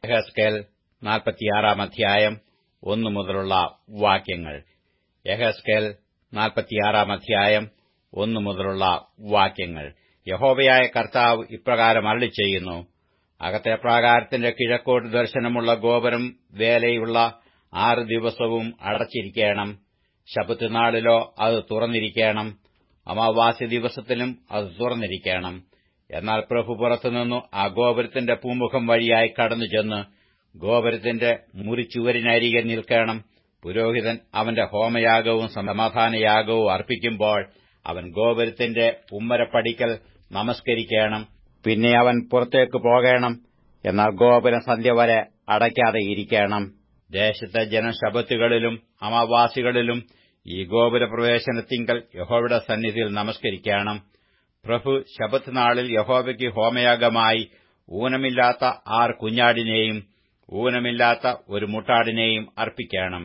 യഹസ്കേൽ നാൽപ്പത്തിയാറാം അധ്യായം ഒന്നു മുതലുള്ള വാക്യങ്ങൾ യഹസ്കേൽ നാൽപ്പത്തിയാറാം അധ്യായം ഒന്നു മുതലുള്ള വാക്യങ്ങൾ യഹോവയായ കർത്താവ് ഇപ്രകാരം അരളി ചെയ്യുന്നു അകത്തെ പ്രാകാരത്തിന്റെ കിഴക്കോട്ട് ദർശനമുള്ള ഗോപുരം വേലയുള്ള ആറ് ദിവസവും അടച്ചിരിക്കണം ശബത്ത് നാളിലോ അത് തുറന്നിരിക്കണം അമാവാസി ദിവസത്തിലും അത് തുറന്നിരിക്കണം എന്നാൽ പ്രഭു പുറത്തുനിന്നു ആ ഗോപുരത്തിന്റെ പൂമുഖം വഴിയായി കടന്നു ചെന്ന് ഗോപുരത്തിന്റെ മുറിച്ചുവരിനരികെ നിൽക്കണം പുരോഹിതൻ അവന്റെ ഹോമയാഗവും സമാധാനയാഗവും അർപ്പിക്കുമ്പോൾ അവൻ ഗോപുരത്തിന്റെ ഉമ്മരപ്പടിക്കൽ നമസ്കരിക്കണം പിന്നെ അവൻ പുറത്തേക്ക് പോകണം എന്നാൽ ഗോപുരം സന്ധ്യ വരെ അടയ്ക്കാതെ ഇരിക്കണം ദേശത്തെ ജനശബത്തുകളിലും അമാവാസികളിലും ഈ ഗോപുര പ്രവേശനത്തിങ്കൽ യഹോവയുടെ സന്നിധിയിൽ നമസ്കരിക്കണം പ്രഭു ശബത്ത് നാളിൽ യഹോവയ്ക്ക് ഹോമയാഗമായി ഊനമില്ലാത്ത ആറ് കുഞ്ഞാടിനെയും ഊനമില്ലാത്ത ഒരു മുട്ടാടിനെയും അർപ്പിക്കണം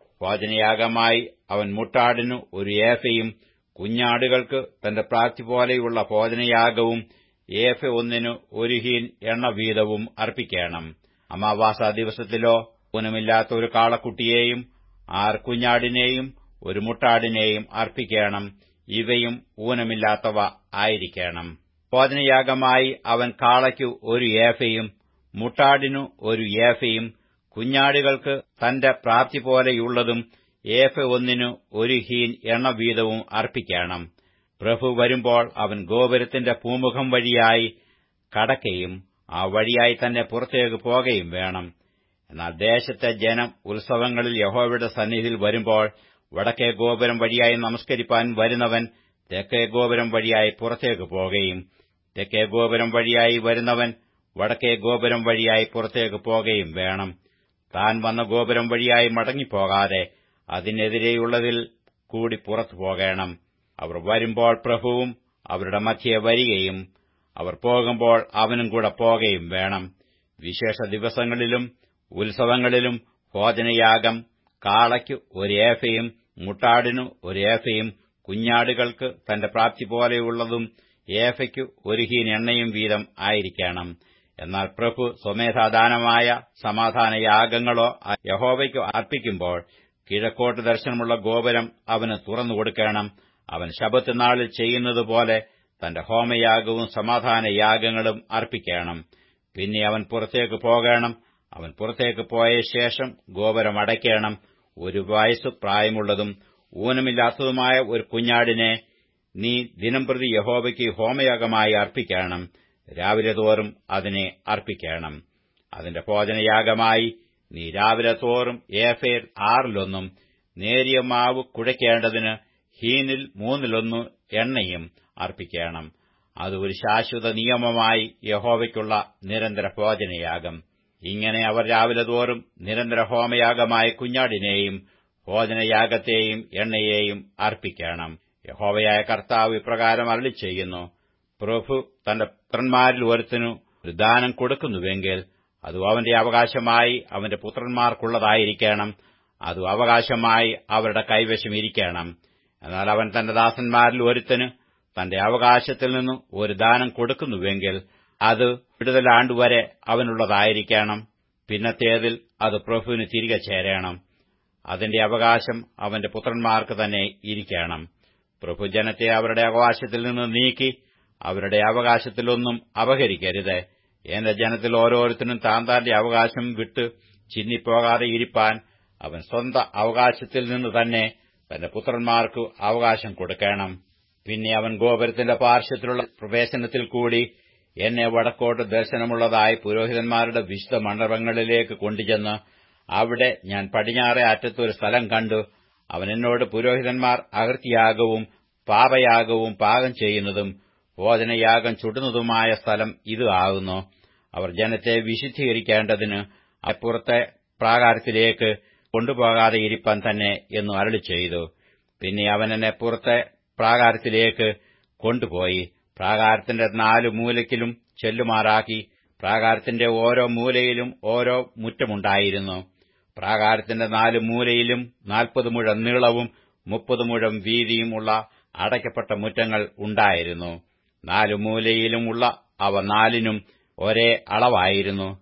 ഭോജനയാഗമായി അവൻ മുട്ടാടിനു ഒരു ഏഫയും കുഞ്ഞാടുകൾക്ക് തന്റെ പ്രാപ്തി പോലെയുള്ള ഭോജനയാഗവും ഏഫ ഒന്നിനു ഒരു ഹീൻ എണ്ണ വീതവും അർപ്പിക്കണം അമാവാസ ദിവസത്തിലോ ഊനമില്ലാത്ത ഒരു കാളക്കുട്ടിയെയും ആറ് കുഞ്ഞാടിനെയും ഒരു മുട്ടാടിനെയും അർപ്പിക്കണം ഇവയും ഊനമില്ലാത്തവ ആയിരിക്കണം ഭോജനയാഗമായി അവൻ കാളയ്ക്കു ഒരു ഏഫയും മുട്ടാടിനു ഒരു ഏഫയും കുഞ്ഞാടുകൾക്ക് തന്റെ പ്രാപ്തി പോലെയുള്ളതും ഏഫ ഒന്നിനു ഒരു ഹീൻ എണ്ണ വീതവും അർപ്പിക്കണം പ്രഭു വരുമ്പോൾ അവൻ ഗോപുരത്തിന്റെ പൂമുഖം വഴിയായി കടക്കയും ആ വഴിയായി തന്നെ പുറത്തേക്ക് പോകുകയും വേണം എന്നാൽ ദേശത്തെ ജനം ഉത്സവങ്ങളിൽ യഹോവയുടെ സന്നിധിയിൽ വരുമ്പോൾ വടക്കേ ഗോപുരം വഴിയായി നമസ്കരിപ്പാൻ വരുന്നവൻ തെക്കേ ഗോപുരം വഴിയായി പുറത്തേക്ക് പോകുകയും തെക്കേ ഗോപുരം വഴിയായി വരുന്നവൻ വടക്കേ ഗോപുരം വഴിയായി പുറത്തേക്ക് പോകുകയും വേണം താൻ വന്ന ഗോപുരം വഴിയായി മടങ്ങിപ്പോകാതെ അതിനെതിരെയുള്ളതിൽ കൂടി പുറത്തു പോകണം അവർ വരുമ്പോൾ പ്രഭുവും അവരുടെ മധ്യേ വരികയും അവർ പോകുമ്പോൾ അവനും കൂടെ പോകുകയും വേണം വിശേഷ ദിവസങ്ങളിലും ഉത്സവങ്ങളിലും ഭോജനയാഗം കാളയ്ക്ക് ഒരു ഏഫയും മുട്ടാടിനു ഒരു ഏഫയും കുഞ്ഞാടുകൾക്ക് തന്റെ പ്രാപ്തി പോലെയുള്ളതും ഏഫയ്ക്ക് ഒരു ഹീൻ എണ്ണയും വീതം ആയിരിക്കണം എന്നാൽ പ്രഭു സ്വമേധാദാനമായ സമാധാനയാഗങ്ങളോ യഹോവയ്ക്ക് അർപ്പിക്കുമ്പോൾ കിഴക്കോട്ട് ദർശനമുള്ള ഗോപുരം അവന് തുറന്നുകൊടുക്കണം അവൻ ശബത്ത് നാളിൽ ചെയ്യുന്നതുപോലെ തന്റെ ഹോമയാഗവും സമാധാനയാഗങ്ങളും അർപ്പിക്കണം പിന്നെ അവൻ പുറത്തേക്ക് പോകണം അവൻ പുറത്തേക്ക് പോയ ശേഷം ഗോപുരം അടയ്ക്കണം ഒരു വയസ്സ് പ്രായമുള്ളതും ഊനമില്ലാത്തതുമായ ഒരു കുഞ്ഞാടിനെ നീ ദിനംപ്രതി യഹോവയ്ക്ക് ഹോമയാഗമായി അർപ്പിക്കണം രാവിലെ തോറും അതിനെ അർപ്പിക്കണം അതിന്റെ ഭോജനയാഗമായി നീ രാവിലെ തോറും ഏഫേർ ആറിലൊന്നും നേരിയ മാവ് കുഴയ്ക്കേണ്ടതിന് ഹീനിൽ മൂന്നിലൊന്നു എണ്ണയും അർപ്പിക്കണം അത് ഒരു ശാശ്വത നിയമമായി യഹോവയ്ക്കുള്ള നിരന്തര ഭോജനയാഗം ഇങ്ങനെ അവർ രാവിലെ തോറും നിരന്തര ഹോമയാഗമായ കുഞ്ഞാടിനെയും ഭോജനയാഗത്തെയും എണ്ണയെയും അർപ്പിക്കണം യഹോവയായ കർത്താവ് ഇപ്രകാരം അരളി ചെയ്യുന്നു പ്രഭു തന്റെ പുത്രന്മാരിൽ ഒരുത്തിനു ഒരു ദാനം കൊടുക്കുന്നുവെങ്കിൽ അത് അവന്റെ അവകാശമായി അവന്റെ പുത്രന്മാർക്കുള്ളതായിരിക്കണം അത് അവകാശമായി അവരുടെ കൈവശം ഇരിക്കണം എന്നാൽ അവൻ തന്റെ ദാസന്മാരിൽ ഒരുത്തന് തന്റെ അവകാശത്തിൽ നിന്ന് ഒരു ദാനം കൊടുക്കുന്നുവെങ്കിൽ അത് വിടുതലാണ്ടുവരെ അവനുള്ളതായിരിക്കണം പിന്നത്തേതിൽ അത് പ്രഭുവിന് തിരികെ ചേരണം അതിന്റെ അവകാശം അവന്റെ പുത്രന്മാർക്ക് തന്നെ ഇരിക്കണം പ്രഭു ജനത്തെ അവരുടെ അവകാശത്തിൽ നിന്ന് നീക്കി അവരുടെ അവകാശത്തിലൊന്നും അപഹരിക്കരുത് എന്റെ ജനത്തിൽ ഓരോരുത്തരും താൻ താന്റെ അവകാശം വിട്ട് ചിന്നിപ്പോകാതെ ഇരിപ്പാൻ അവൻ സ്വന്തം അവകാശത്തിൽ നിന്ന് തന്നെ തന്റെ പുത്രന്മാർക്ക് അവകാശം കൊടുക്കണം പിന്നെ അവൻ ഗോപുരത്തിന്റെ പാർശ്വത്തിലുള്ള പ്രവേശനത്തിൽ കൂടി എന്നെ വടക്കോട്ട് ദർശനമുള്ളതായി പുരോഹിതന്മാരുടെ വിശുദ്ധ മണ്ഡപങ്ങളിലേക്ക് കൊണ്ടുചെന്ന് അവിടെ ഞാൻ പടിഞ്ഞാറെ അറ്റത്തൊരു സ്ഥലം കണ്ടു അവൻ എന്നോട് പുരോഹിതന്മാർ അകൃത്യാഗവും പാപയാഗവും പാകം ചെയ്യുന്നതും ഭോജനയാഗം ചുടുന്നതുമായ സ്ഥലം ഇത് ആകുന്നു അവർ ജനത്തെ വിശുദ്ധീകരിക്കേണ്ടതിന് അപ്പുറത്തെ പ്രാകാരത്തിലേക്ക് കൊണ്ടുപോകാതെ ഇരിപ്പാൻ തന്നെ എന്നു അരളി ചെയ്തു പിന്നെ അവൻ എന്നെ പുറത്തെ പ്രാകാരത്തിലേക്ക് കൊണ്ടുപോയി പ്രാകാരത്തിന്റെ നാലു മൂലയ്ക്കിലും ചെല്ലുമാറാക്കി പ്രാകാരത്തിന്റെ ഓരോ മൂലയിലും ഓരോ മുറ്റമുണ്ടായിരുന്നു പ്രാകാരത്തിന്റെ നാല് മൂലയിലും നാൽപ്പത് മുഴം നീളവും മുപ്പത് മുഴം വീതിയുമുള്ള അടയ്ക്കപ്പെട്ട മുറ്റങ്ങൾ ഉണ്ടായിരുന്നു നാലു മൂലയിലുമുള്ള അവ നാലിനും ഒരേ അളവായിരുന്നു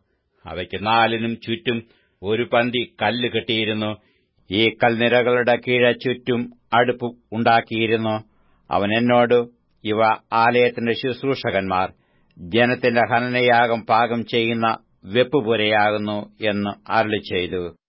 അവയ്ക്ക് നാലിനും ചുറ്റും ഒരു പന്തി കല്ല് കെട്ടിയിരുന്നു ഈ കൽനിരകളുടെ കീഴെ ചുറ്റും അടുപ്പ് ഉണ്ടാക്കിയിരുന്നു അവൻ എന്നോട് ഇവ ആലയത്തിന്റെ ശുശ്രൂഷകന്മാർ ജനത്തിന്റെ ഹനനയാഗം പാകം ചെയ്യുന്ന വെപ്പുപുരയാകുന്നു എന്ന് അരളി ചെയ്തു